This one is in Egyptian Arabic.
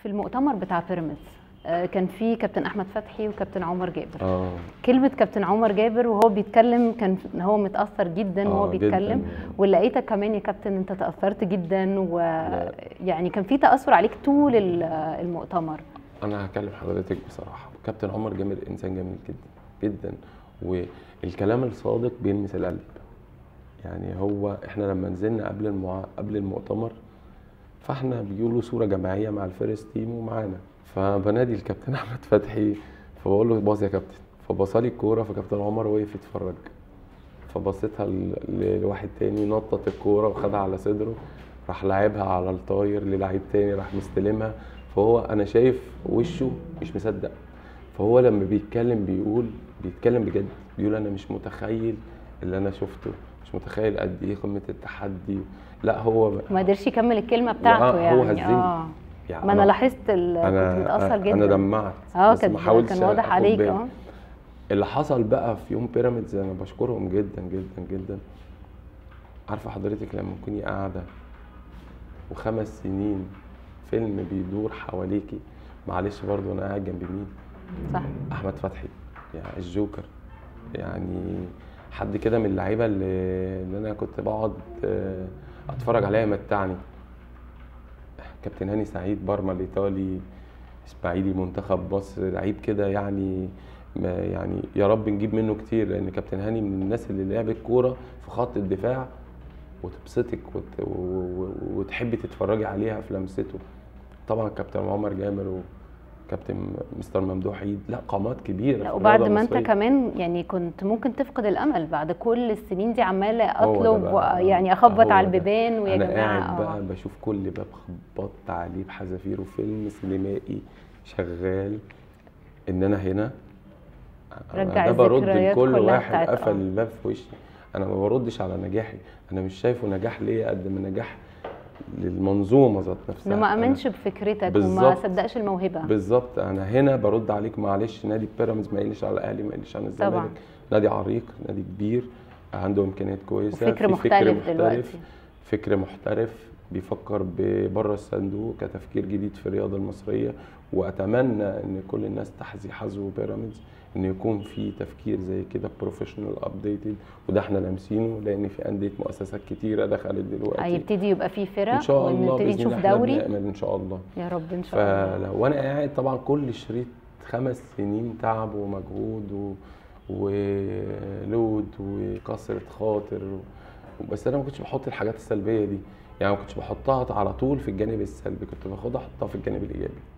في المؤتمر بتاع بيراميدز آه، كان في كابتن احمد فتحي وكابتن عمر جابر اه كلمه كابتن عمر جابر وهو بيتكلم كان هو متاثر جدا وهو آه، بيتكلم جداً. ولقيتك كمان يا كابتن انت تاثرت جدا لا. ويعني كان في تاثر عليك طول ال- المؤتمر انا هكلم حضرتك بصراحه كابتن عمر جميل انسان جميل جدا جدا والكلام الصادق بيلمس القلب يعني هو احنا لما نزلنا قبل المع... قبل المؤتمر فاحنا بيقولوا صوره جماعيه مع الفيرست تيم ومعانا فبنادي الكابتن احمد فتحي فبقول له باص يا كابتن فبصالي الكوره فكابتن عمر وقف يتفرج فبصيتها ل- ل- لواحد تاني نطط الكوره وخدها على صدره راح لعبها على الطاير للعيب تاني راح مستلمها فهو انا شايف وشه مش مصدق فهو لما بيتكلم بيقول بيتكلم بجد بيقول انا مش متخيل اللي انا شفته مش متخيل قد ايه قمه التحدي لا هو ما قدرش يكمل الكلمه بتاعته لا، هو يعني هزني. اه يعني ما انا لاحظت ال- كنت متاثر جدا انا دمعت اه بس كان ما حاولتش كان واضح آخد عليك بالي. اه اللي حصل بقى في يوم بيراميدز انا بشكرهم جدا جدا جدا عارفه حضرتك لما تكوني قاعده وخمس سنين فيلم بيدور حواليكي معلش برضو انا قاعد جنب مين صح احمد فتحي يعني الجوكر يعني حد كده من اللعيبه اللي, اللي انا كنت بقعد آه، اتفرج عليها يمتعني كابتن هاني سعيد برما الايطالي اسماعيلي منتخب مصر لعيب كده يعني ما يعني يا رب نجيب منه كتير لان كابتن هاني من الناس اللي لعبت كوره في خط الدفاع وتبسطك وت... و... و... وتحبي تتفرجي عليها في لمسته طبعا كابتن عمر جابر وكابتن مستر ممدوح عيد لا قامات كبيره لا في وبعد الرياضة ما انت المصرية. كمان يعني كنت ممكن تفقد الامل بعد كل السنين دي عماله هو ده اطلب بقى. يعني اخبط هو على ده. البيبان ويا انا جماعه قاعد اه بقى بشوف كل باب خبطت عليه بحذافيره فيلم سينمائي شغال ان انا هنا رجع ده برد الذكريات لكل كلها واحد بتاعت- قفل آه. الباب في وشي انا ما بردش على نجاحي انا مش شايفه نجاح ليا قد ما نجاح للمنظومه ذات نفسها انه ما أنا- امنش بفكرتك وما بالظبط. صدقش الموهبه بالظبط انا هنا برد عليك معلش نادي بيراميدز ما يقلش على الاهلي ما يقلش عن طبعاً. الزمالك نادي عريق نادي كبير عنده امكانيات كويسه وفكر في مختلف دلوقتي. فكر محترف بيفكر بره الصندوق كتفكير جديد في الرياضه المصريه واتمنى ان كل الناس تحذي حذو بيراميدز ان يكون في تفكير زي كده بروفيشنال ابديتد وده احنا لامسينه لان في انديه مؤسسات كتيره دخلت دلوقتي هيبتدي يبقى فيه فرق ان شاء الله ونبتدي باذن نشوف الله احنا دوري بنامل ان شاء الله يا رب ان شاء الله فلو انا قاعد طبعا كل شريط خمس سنين تعب ومجهود و... ولود وكسرة خاطر و... بس انا ما كنتش بحط الحاجات السلبيه دي يعني ما كنتش بحطها على طول في الجانب السلبي كنت باخدها احطها في الجانب الايجابي